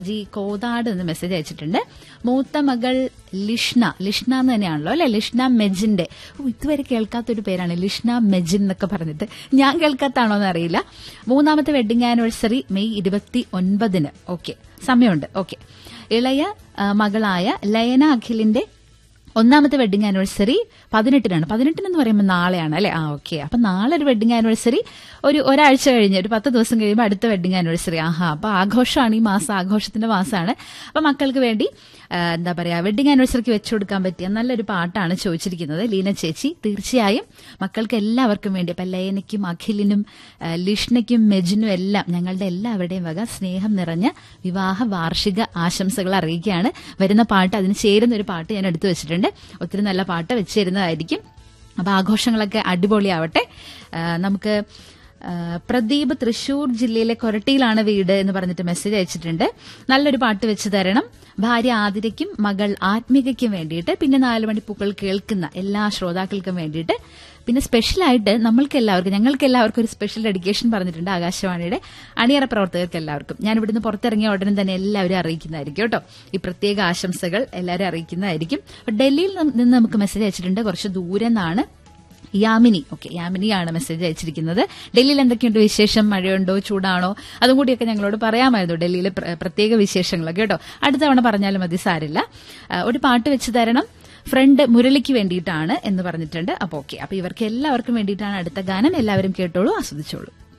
G Kothad എന്ന് message അയച്ചിട്ടുണ്ട് മൂത്ത മകൾ ലിഷ്ണ ലിഷ്ണ എന്ന് തന്നെയാണല്ലോ അല്ലെ ലിഷ്ണ മെജിന്റെ ഓ, ഇതുവരെ കേൾക്കാത്തൊരു പേരാണ് ലിഷ്ണ മെജിൻ എന്നൊക്കെ പറഞ്ഞിട്ട് ഞാൻ കേൾക്കാത്താണോ എന്ന് അറിയില്ല മൂന്നാമത്തെ വെഡിങ് ആനിവേഴ്സറി മെയ് ഇരുപത്തി ഒൻപതിന് ഓക്കെ സമയമുണ്ട് ഓക്കെ ഇളയ ആ, മകളായ ലയന അഖിലിന്റെ ഒന്നാമത്തെ വെഡിങ് ആനിവേഴ്സറി പതിനെട്ടിനാണ് പതിനെട്ടിനെന്ന് പറയുമ്പോൾ നാളെയാണ് അല്ലെ ആ ഓക്കെ അപ്പൊ നാളെ ഒരു വെഡിങ് ആനിവേഴ്സറി ഒരു ഒരാഴ്ച കഴിഞ്ഞ് ഒരു പത്ത് ദിവസം കഴിയുമ്പോൾ അടുത്ത വെഡിങ് ആനിവേഴ്സറി ആഹാ അപ്പൊ ആഘോഷമാണ് ഈ മാസം ആഘോഷത്തിന്റെ മാസമാണ് അപ്പൊ മക്കൾക്ക് വേണ്ടി ആ, എന്താ പറയാ വെഡിങ് ആനിവേഴ്സറിക്ക് വെച്ചു കൊടുക്കാൻ പറ്റിയ നല്ലൊരു പാട്ടാണ് ചോദിച്ചിരിക്കുന്നത് ലീന ചേച്ചി തീർച്ചയായും മക്കൾക്ക് എല്ലാവർക്കും വേണ്ടി അപ്പൊ ലയനയ്ക്കും അഖിലിനും ആ, ലിഷ്ണയ്ക്കും മെജിനും എല്ലാം ഞങ്ങളുടെ എല്ലാവരുടെയും വക സ്നേഹം നിറഞ്ഞ വിവാഹ വാർഷിക ആശംസകൾ അറിയിക്കുകയാണ് വരുന്ന പാട്ട് അതിന് ചേരുന്ന ഒരു പാട്ട് ഞാൻ എടുത്തു വെച്ചിട്ടുണ്ട് ഒത്തിരി നല്ല പാട്ട് വെച്ച് തരുന്നതായിരിക്കും അപ്പൊ ആഘോഷങ്ങളൊക്കെ അടിപൊളിയാവട്ടെ ആ, നമുക്ക് ആ, പ്രദീപ് തൃശൂർ ജില്ലയിലെ കൊരട്ടിയിലാണ് വീട് എന്ന് പറഞ്ഞിട്ട് മെസ്സേജ് അയച്ചിട്ടുണ്ട് നല്ലൊരു പാട്ട് വെച്ച് തരണം ഭാര്യ ആതിരയ്ക്കും മകൾ ആത്മികയ്ക്കും വേണ്ടിയിട്ട് പിന്നെ നാല് മണിപ്പൂക്കൾ കേൾക്കുന്ന എല്ലാ ശ്രോതാക്കൾക്കും വേണ്ടിയിട്ട് പിന്നെ സ്പെഷ്യലായിട്ട് നമ്മൾക്ക് എല്ലാവർക്കും ഞങ്ങൾക്ക് എല്ലാവർക്കും ഒരു സ്പെഷ്യൽ ഡെഡിക്കേഷൻ പറഞ്ഞിട്ടുണ്ട് ആകാശവാണിയുടെ അണിയറ പ്രവർത്തകർക്ക് എല്ലാവർക്കും ഞാൻ ഇവിടുന്ന് പുറത്തിറങ്ങിയ ഉടനെ തന്നെ എല്ലാവരും അറിയിക്കുന്നതായിരിക്കും കേട്ടോ ഈ പ്രത്യേക ആശംസകൾ എല്ലാവരും അറിയിക്കുന്നതായിരിക്കും അപ്പൊ ഡൽഹിയിൽ നിന്ന് നമുക്ക് മെസ്സേജ് അയച്ചിട്ടുണ്ട് കുറച്ച് ദൂരെ നിന്നാണ് യാമിനി ഓക്കെ യാമിനിയാണ് മെസ്സേജ് അയച്ചിരിക്കുന്നത് ഡൽഹിയിൽ എന്തൊക്കെയുണ്ട് വിശേഷം മഴയുണ്ടോ ചൂടാണോ അതും കൂടിയൊക്കെ ഞങ്ങളോട് പറയാമായിരുന്നു ഡൽഹിയിലെ പ്ര- പ്രത്യേക വിശേഷങ്ങളൊക്കെ കേട്ടോ അടുത്ത തവണ പറഞ്ഞാലും മതി സാരില്ല ആ, ഒരു പാട്ട് വെച്ച് തരണം ഫ്രണ്ട് മുരളിക്ക് വേണ്ടിയിട്ടാണ് എന്ന് പറഞ്ഞിട്ടുണ്ട് അപ്പൊ ഓക്കെ അപ്പൊ ഇവർക്ക് എല്ലാവർക്കും വേണ്ടിയിട്ടാണ് അടുത്ത ഗാനം എല്ലാവരും കേട്ടോളൂ ആസ്വദിച്ചോളൂ